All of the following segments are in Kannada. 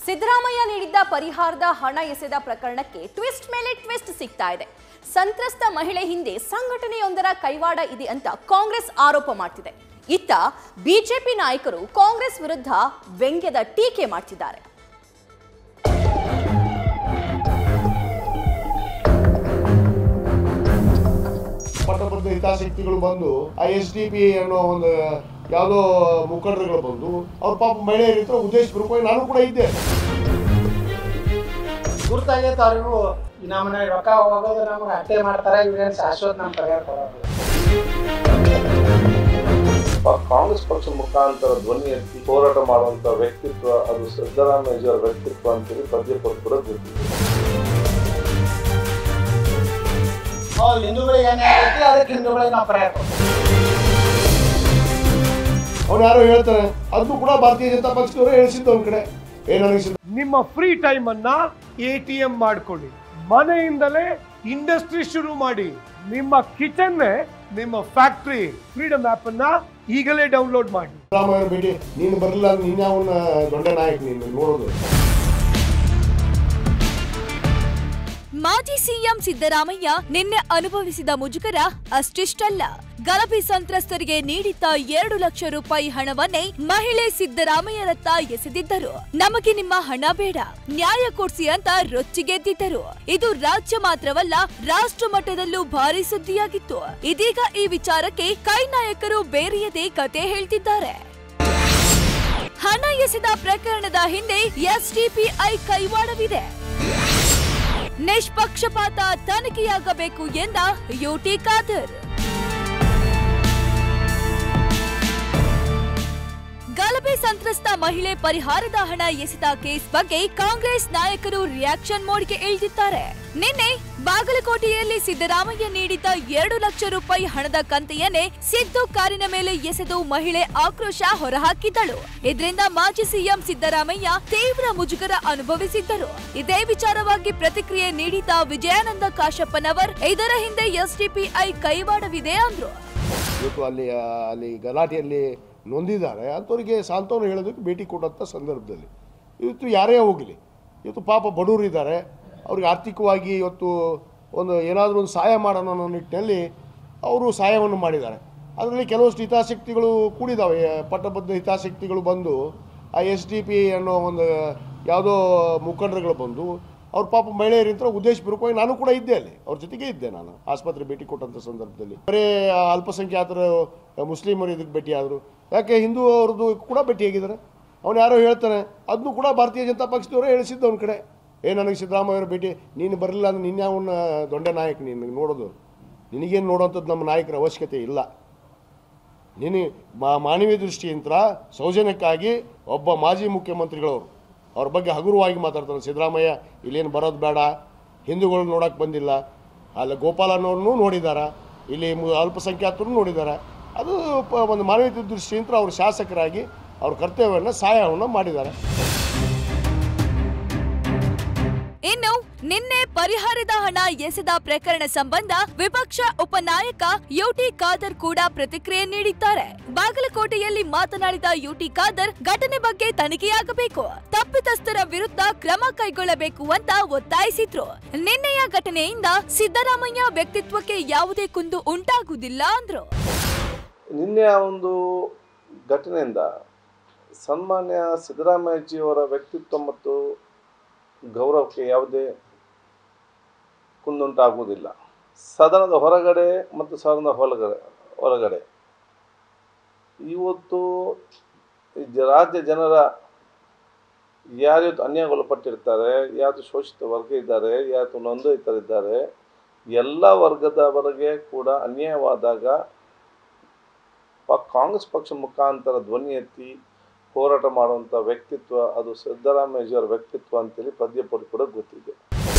ಸಿದ್ದರಾಮಯ್ಯ ನೀಡಿದ್ದ ಪರಿಹಾರದ ಹಣ ಎಸೆದ ಪ್ರಕರಣಕ್ಕೆ ಟ್ವಿಸ್ಟ್ ಮೇಲೆ ಟ್ವಿಸ್ಟ್ ಸಿಗ್ತಾ ಇದೆ ಸಂತ್ರಸ್ತ ಮಹಿಳೆ ಹಿಂದೆ ಸಂಘಟನೆಯೊಂದರ ಕೈವಾಡ ಇದೆ ಅಂತ ಕಾಂಗ್ರೆಸ್ ಆರೋಪ ಮಾಡ್ತಿದೆ ಇತ್ತ ಬಿಜೆಪಿ ನಾಯಕರು ಕಾಂಗ್ರೆಸ್ ವಿರುದ್ಧ ವ್ಯಂಗ್ಯದ ಟೀಕೆ ಮಾಡ್ತಿದ್ದಾರೆ ಪಟ್ಟಭದ್ರ ಹಿತಾಸಕ್ತಿಗಳು ಬಂದು ಆ ಎಸ್ ಡಿ ಪಿ ಅನ್ನೋ ಒಂದು ಯಾವುದೋ ಮುಖಂಡರುಗಳು ಬಂದು ಅವ್ರ ಪಾಪ ಮಹಿಳೆಯರಿದ್ರು ಉದ್ದೇಶಪೂರ್ವಕವಾಗಿ ನಾನು ಕೂಡ ಇದ್ದೆ ಗುರ್ತಾಗೈತೆ ಅವ್ರಿಗೂ ನಮ್ಮನ್ನ ರೊಕ್ಕ ಹೋಗೋದು ನಮ್ಗೆ ಹತ್ಯೆ ಮಾಡ್ತಾರೆ ಇವ್ರೇನು ಶಾಶ್ವತ ನಮ್ಮ ಪರಿಹಾರ ಕೊಡೋದು ಪ- ಕಾಂಗ್ರೆಸ್ ಪಕ್ಷ ಮುಖಾಂತರ ಧ್ವನಿ ಎತ್ತಿ ಹೋರಾಟ ಮಾಡುವಂತ ವ್ಯಕ್ತಿತ್ವ ಅದು ಸಿದ್ದರಾಮಯ್ಯ ಅವರ ವ್ಯಕ್ತಿತ್ವ ಅಂತೇಳಿ ಪದ್ಯ ಕೂಡ ಗೊತ್ತಿದೆ ಅವ್ರು ಹಿಂದೂಗಳಿಗೆ ಏನೇ ಆಗೈತಿ ಅದಕ್ಕೆ ಹಿಂದೂಗಳಿಗೆ ನಾವು ಪರಿಹಾರ ಕೊಡ್ತೀವಿ ಅವ್ನು ಯಾರೋ ಹೇಳ್ತಾರೆ ಅದನ್ನು ಕೂಡ ಭಾರತೀಯ ಜನತಾ ಪಕ್ಷದವರು ಹೇಳಿಸಿದ್ದು ಒಂದ್ ಕಡೆ ಏನು ಅನಿಸಿದ್ದು ನಿಮ್ಮ ಫ್ರೀ ಟೈಮ್ ಅನ್ನ ಎ ಟಿ ಎಂ ಮಾಡ್ಕೊಳ್ಳಿ ಮನೆಯಿಂದಲೇ ಇಂಡಸ್ಟ್ರಿ ಶುರು ಮಾಡಿ ನಿಮ್ಮ ಕಿಚನ್ ನಿಮ್ಮ ಫ್ಯಾಕ್ಟ್ರಿ ಫ್ರೀಡಮ್ ಆಪ್ ಅನ್ನ ಈಗಲೇ ಡೌನ್ಲೋಡ್ ಮಾಡಿ ಸಿದ್ದರಾಮಯ್ಯ ಭೇಟಿ ನೀನು ಬರಲಿಲ್ಲ ಅಂದ್ರೆ ನೀನು ಅವನ ದೊಡ್ಡ ನಾಯಕ ನೀನು ನೋಡೋದು ಮಾಜಿ ಸಿಎಂ ಸಿದ್ದರಾಮಯ್ಯ ನಿನ್ನೆ ಅನುಭವಿಸಿದ ಮುಜುಗರ ಅಷ್ಟಿಷ್ಟಲ್ಲ ಗಲಭೆ ಸಂತ್ರಸ್ತರಿಗೆ ನೀಡಿದ್ದ ಎರಡು ಲಕ್ಷ ರೂಪಾಯಿ ಹಣವನ್ನೇ ಮಹಿಳೆ ಸಿದ್ದರಾಮಯ್ಯರತ್ತ ಎಸೆದಿದ್ದರು ನಮಗೆ ನಿಮ್ಮ ಹಣ ಬೇಡ ನ್ಯಾಯ ಕೊಡ್ಸಿ ಅಂತ ರೊಚ್ಚಿಗೆದ್ದಿದ್ದರು ಇದು ರಾಜ್ಯ ಮಾತ್ರವಲ್ಲ ರಾಷ್ಟ್ರ ಮಟ್ಟದಲ್ಲೂ ಭಾರಿ ಸುದ್ದಿಯಾಗಿತ್ತು ಇದೀಗ ಈ ವಿಚಾರಕ್ಕೆ ಕೈ ನಾಯಕರು ಬೇರೆಯದೇ ಕತೆ ಹೇಳ್ತಿದ್ದಾರೆ ಹಣ ಎಸೆದ ಪ್ರಕರಣದ ಹಿಂದೆ ಎಸ್ಡಿಪಿಐ ಕೈವಾಡವಿದೆ ನಿಷ್ಪಕ್ಷಪಾತ ತನಿಖೆಯಾಗಬೇಕು ಎಂದ ಯುಟಿ ಖಾದರ್ ಗಲಭೆ ಸಂತ್ರಸ್ತ ಮಹಿಳೆ ಪರಿಹಾರದ ಹಣ ಎಸೆದ ಕೇಸ್ ಬಗ್ಗೆ ಕಾಂಗ್ರೆಸ್ ನಾಯಕರು ರಿಯಾಕ್ಷನ್ ಮೋಡ್ಗೆ ಇಳಿದಿದ್ದಾರೆ ನಿನ್ನೆ ಬಾಗಲಕೋಟೆಯಲ್ಲಿ ಸಿದ್ದರಾಮಯ್ಯ ನೀಡಿದ್ದ ಎರಡು ಲಕ್ಷ ರೂಪಾಯಿ ಹಣದ ಕಂತೆಯನ್ನೇ ಸಿದ್ದು ಕಾರಿನ ಮೇಲೆ ಎಸೆದು ಮಹಿಳೆ ಆಕ್ರೋಶ ಹೊರಹಾಕಿದ್ದಳು ಇದರಿಂದ ಮಾಜಿ ಸಿಎಂ ಸಿದ್ದರಾಮಯ್ಯ ತೀವ್ರ ಮುಜುಗರ ಅನುಭವಿಸಿದ್ದರು ಇದೇ ವಿಚಾರವಾಗಿ ಪ್ರತಿಕ್ರಿಯೆ ನೀಡಿದ್ದ ವಿಜಯಾನಂದ ಕಾಶಪ್ಪನವರ್ ಇದರ ಹಿಂದೆ ಎಸ್ಡಿಪಿಐ ಕೈವಾಡವಿದೆ ಅಂದ್ರು ಇವತ್ತು ಅಲ್ಲಿ ಆ, ಅಲ್ಲಿ ಗಲಾಟೆಯಲ್ಲಿ ನೊಂದಿದ್ದಾರೆ ಅಂಥವ್ರಿಗೆ ಸಾಂತ್ವನ ಹೇಳೋದಕ್ಕೆ ಭೇಟಿ ಕೊಟ್ಟಂಥ ಸಂದರ್ಭದಲ್ಲಿ ಇವತ್ತು ಯಾರೇ ಹೋಗಲಿ ಇವತ್ತು ಪಾಪ ಬಡವರು ಇದ್ದಾರೆ ಅವ್ರಿಗೆ ಆರ್ಥಿಕವಾಗಿ ಇವತ್ತು ಒಂದು ಏನಾದರೂ ಒಂದು ಸಹಾಯ ಮಾಡೋಣ ಅನ್ನೋ ನಿಟ್ಟಿನಲ್ಲಿ ಅವರು ಸಹಾಯವನ್ನು ಮಾಡಿದ್ದಾರೆ ಅದರಲ್ಲಿ ಕೆಲವಷ್ಟು ಹಿತಾಸಕ್ತಿಗಳು ಕೂಡಿದ್ದಾವೆ ಪಟ್ಟಬದ್ಧ ಹಿತಾಸಕ್ತಿಗಳು ಬಂದು ಆ ಎಸ್ ಡಿ ಪಿ ಅನ್ನೋ ಒಂದು ಯಾವುದೋ ಮುಖಂಡರುಗಳು ಬಂದು ಅವ್ರ ಪಾಪ ಮಹಿಳೆಯರಿಂತ ಉದ್ದೇಶಪೂರ್ವಕವಾಗಿ ನಾನು ಕೂಡ ಇದ್ದೆ ಅಲ್ಲಿ ಅವ್ರ ಜೊತೆಗೆ ಇದ್ದೆ ನಾನು ಆಸ್ಪತ್ರೆ ಭೇಟಿ ಕೊಟ್ಟಂಥ ಸಂದರ್ಭದಲ್ಲಿ ಬರೀ ಆ ಅಲ್ಪಸಂಖ್ಯಾತರು ಆ, ಮುಸ್ಲಿಮರು ಇದಕ್ಕೆ ಭೇಟಿಯಾದರು ಯಾಕೆ ಹಿಂದೂ ಅವ್ರದ್ದು ಕೂಡ ಭೇಟಿಯಾಗಿದ್ದಾರೆ ಅವ್ನು ಯಾರೋ ಹೇಳ್ತಾನೆ ಅದನ್ನು ಕೂಡ ಭಾರತೀಯ ಜನತಾ ಪಕ್ಷದವರು ಹೇಳಿಸಿದ್ದು ಅವ್ನ ಕಡೆ ಏ ನನಗೆ ಸಿದ್ದರಾಮಯ್ಯವ್ರ ಭೇಟಿ ನೀನು ಬರಲಿಲ್ಲ ಅಂದ್ರೆ ನಿನ್ನೆ ಅವನ ದೊಡ್ಡ ನಾಯಕ ನೀನು ನೋಡೋದು ನಿನಗೇನು ನೋಡೋಂಥದ್ದು ನಮ್ಮ ನಾಯಕರ ಅವಶ್ಯಕತೆ ಇಲ್ಲ ನೀನು ಮಾ ಮಾನವೀಯ ದೃಷ್ಟಿಯಿಂದ ಸೌಜನ್ಯಕ್ಕಾಗಿ ಒಬ್ಬ ಮಾಜಿ ಮುಖ್ಯಮಂತ್ರಿಗಳವರು ಅವ್ರ ಬಗ್ಗೆ ಹಗುರವಾಗಿ ಮಾತಾಡ್ತಾರೆ ಸಿದ್ದರಾಮಯ್ಯ ಇಲ್ಲೇನು ಬರೋದು ಬೇಡ ಹಿಂದೂಗಳು ನೋಡೋಕೆ ಬಂದಿಲ್ಲ ಅಲ್ಲಿ ಗೋಪಾಲನವ್ರನ್ನೂ ನೋಡಿದ್ದಾರೆ ಇಲ್ಲಿ ಮು- ಅಲ್ಪಸಂಖ್ಯಾತರು ನೋಡಿದ್ದಾರೆ ಅದು ಪ- ಒಂದು ಮಾನವೀಯ ದೃಷ್ಟಿಯಿಂದ ಅವರು ಶಾಸಕರಾಗಿ ಅವ್ರ ಕರ್ತವ್ಯವನ್ನು ಸಹಾಯವನ್ನು ಮಾಡಿದ್ದಾರೆ ಇನ್ನು ನಿನ್ನೆ ಪರಿಹಾರದ ಹಣ ಎಸೆದ ಪ್ರಕರಣ ಸಂಬಂಧ ವಿಪಕ್ಷ ಉಪನಾಯಕ ಯುಟಿ ಖಾದರ್ ಕೂಡ ಪ್ರತಿಕ್ರಿಯೆ ನೀಡಿದ್ದಾರೆ ಬಾಗಲಕೋಟೆಯಲ್ಲಿ ಮಾತನಾಡಿದ ಯುಟಿ ಖಾದರ್ ಘಟನೆ ಬಗ್ಗೆ ತನಿಖೆಯಾಗಬೇಕು ತಪ್ಪಿತಸ್ಥರ ವಿರುದ್ಧ ಕ್ರಮ ಕೈಗೊಳ್ಳಬೇಕು ಅಂತ ಒತ್ತಾಯಿಸಿದ್ರು ನಿನ್ನೆಯ ಘಟನೆಯಿಂದ ಸಿದ್ದರಾಮಯ್ಯ ವ್ಯಕ್ತಿತ್ವಕ್ಕೆ ಯಾವುದೇ ಕುಂದು ಉಂಟಾಗುವುದಿಲ್ಲ ಅಂದ್ರು ನಿನ್ನೆ ಆ ಒಂದು ಘಟನೆಯಿಂದ ಸನ್ಮಾನ್ಯ ಸಿದ್ದರಾಮಯ್ಯಜಿಯವರ ವ್ಯಕ್ತಿತ್ವ ಮತ್ತು ಗೌರವಕ್ಕೆ ಯಾವುದೇ ಕುಂದುಂಟಾಗುವುದಿಲ್ಲ ಸದನದ ಹೊರಗಡೆ ಮತ್ತು ಸದನದ ಹೊರಗಡೆ ಹೊರಗಡೆ ಇವತ್ತು ಈ ಜ- ರಾಜ್ಯ ಜನರ ಯಾರ್ಯಾವತ್ತು ಅನ್ಯಾಯಗೊಳಪಟ್ಟಿರ್ತಾರೆ ಯಾರು ಶೋಷಿತ ವರ್ಗ ಇದ್ದಾರೆ ಯಾರು ನೊಂದಿತರಿದ್ದಾರೆ ಎಲ್ಲ ವರ್ಗದವರೆಗೆ ಕೂಡ ಅನ್ಯಾಯವಾದಾಗ ಪ- ಕಾಂಗ್ರೆಸ್ ಪಕ್ಷ ಮುಖಾಂತರ ಧ್ವನಿ ಎತ್ತಿ ಹೋರಾಟ ಮಾಡುವಂಥ ವ್ಯಕ್ತಿತ್ವ ಅದು ಸಿದ್ದರಾಮಯ್ಯಜಿಯವರ ವ್ಯಕ್ತಿತ್ವ ಅಂತೇಳಿ ಪದ್ಯ ಕೂಡ ಗೊತ್ತಿದೆ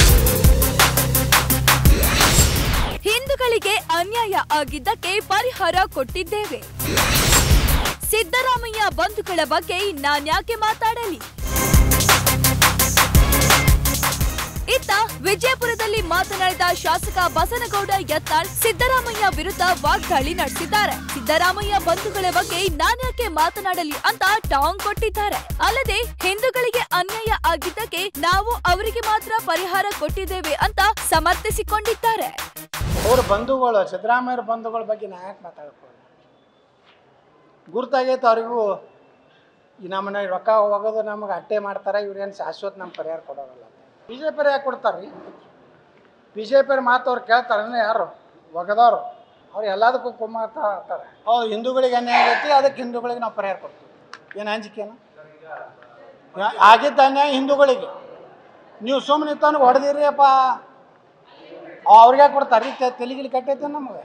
ಹಿಂದೂಗಳಿಗೆ ಅನ್ಯಾಯ ಆಗಿದ್ದಕ್ಕೆ ಪರಿಹಾರ ಕೊಟ್ಟಿದ್ದೇವೆ ಸಿದ್ದರಾಮಯ್ಯ ಬಂಧುಗಳ ಬಗ್ಗೆ ನಾನ್ಯಾಕೆ ಮಾತಾಡಲಿ ಇತ್ತ ವಿಜಯಪುರದಲ್ಲಿ ಮಾತನಾಡಿದ ಶಾಸಕ ಬಸನಗೌಡ ಯತ್ನಾಳ್ ಸಿದ್ದರಾಮಯ್ಯ ವಿರುದ್ಧ ವಾಗ್ದಾಳಿ ನಡೆಸಿದ್ದಾರೆ ಸಿದ್ದರಾಮಯ್ಯ ಬಂಧುಗಳ ಬಗ್ಗೆ ನಾನ್ಯಾಕೆ ಮಾತನಾಡಲಿ ಅಂತ ಟಾಂಗ್ ಕೊಟ್ಟಿದ್ದಾರೆ ಅಲ್ಲದೆ ಹಿಂದೂಗಳಿಗೆ ಅನ್ಯಾಯ ಆಗಿದ್ದಕ್ಕೆ ನಾವು ಅವರಿಗೆ ಮಾತ್ರ ಪರಿಹಾರ ಕೊಟ್ಟಿದ್ದೇವೆ ಅಂತ ಸಮರ್ಥಿಸಿಕೊಂಡಿದ್ದಾರೆ ಅವ್ರ ಬಂಧುಗಳು ಸಿದ್ದರಾಮಯ್ಯರ ಬಂಧುಗಳ ಬಗ್ಗೆ ನಾ ಯಾಕೆ ಮಾತಾಡ್ಕೊಳ್ಳಿ ಗುರ್ತಾಗೈತೆ ಅವ್ರಿಗೂ ಈ ನಮ್ಮನ್ನ ರೊಕ್ಕ ಹೋಗೋದು ನಮಗೆ ಅಟ್ಟೆ ಮಾಡ್ತಾರೆ ಇವ್ರೇನು ಶಾಶ್ವತ ನಮ್ಮ ಪರಿಹಾರ ಕೊಡೋರಲ್ಲ ಬಿ ಜೆ ಪಿ ಯಾಕೆ ಕೊಡ್ತಾರೆ ರೀ ಬಿ ಜೆ ಪಿ ಮಾತು ಅವ್ರು ಕೇಳ್ತಾರೆ ಯಾರು ಒಗದವ್ರು ಅವ್ರು ಎಲ್ಲದಕ್ಕೂ ಕುಮ್ಮಾಡ್ತಾರೆ ಹೌದು ಹಿಂದೂಗಳಿಗೆ ಅನ್ಯಾಯ ಆಗೈತಿ ಅದಕ್ಕೆ ಹಿಂದೂಗಳಿಗೆ ನಾವು ಪರಿಹಾರ ಕೊಡ್ತೀವಿ ಏನು ಅಂಜಿಕೆನ ಯಾ- ಆಗಿದ್ದ ಅನ್ಯಾಯ ಹಿಂದೂಗಳಿಗೆ ನೀವು ಸುಮ್ಮನೆ ತನಗೆ ಹೊಡೆದಿರಿ ಅಪ್ಪ ಅವ್ರಿಗೆ ಕೊಡ್ತಾರೆ ರೀ ತೆಲಿಗಿಲಿ ಕಟ್ಟೈತೆ ನಮಗೆ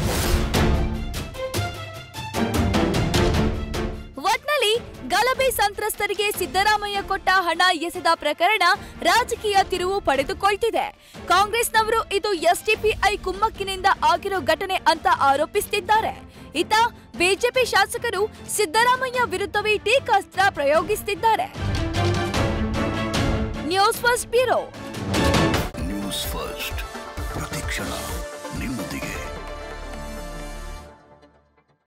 ಒಟ್ನಲ್ಲಿ ಗಲಭೆ ಸಂತ್ರಸ್ತರಿಗೆ ಸಿದ್ದರಾಮಯ್ಯ ಕೊಟ್ಟ ಹಣ ಎಸೆದ ಪ್ರಕರಣ ರಾಜಕೀಯ ತಿರುವು ಪಡೆದುಕೊಳ್ತಿದೆ ಕಾಂಗ್ರೆಸ್ನವರು ಇದು ಎಸ್ಡಿಪಿಐ ಕುಮ್ಮಕ್ಕಿನಿಂದ ಆಗಿರೋ ಘಟನೆ ಅಂತ ಆರೋಪಿಸುತ್ತಿದ್ದಾರೆ ಇತ್ತ ಬಿಜೆಪಿ ಶಾಸಕರು ಸಿದ್ದರಾಮಯ್ಯ ವಿರುದ್ಧವೇ ಟೀಕಾಸ್ತ್ರ ಪ್ರಯೋಗಿಸುತ್ತಿದ್ದಾರೆ news first bureau news first ಪ್ರತಿಕ್ಷಣ ನಿಮ್ಮೊಂದಿಗೆ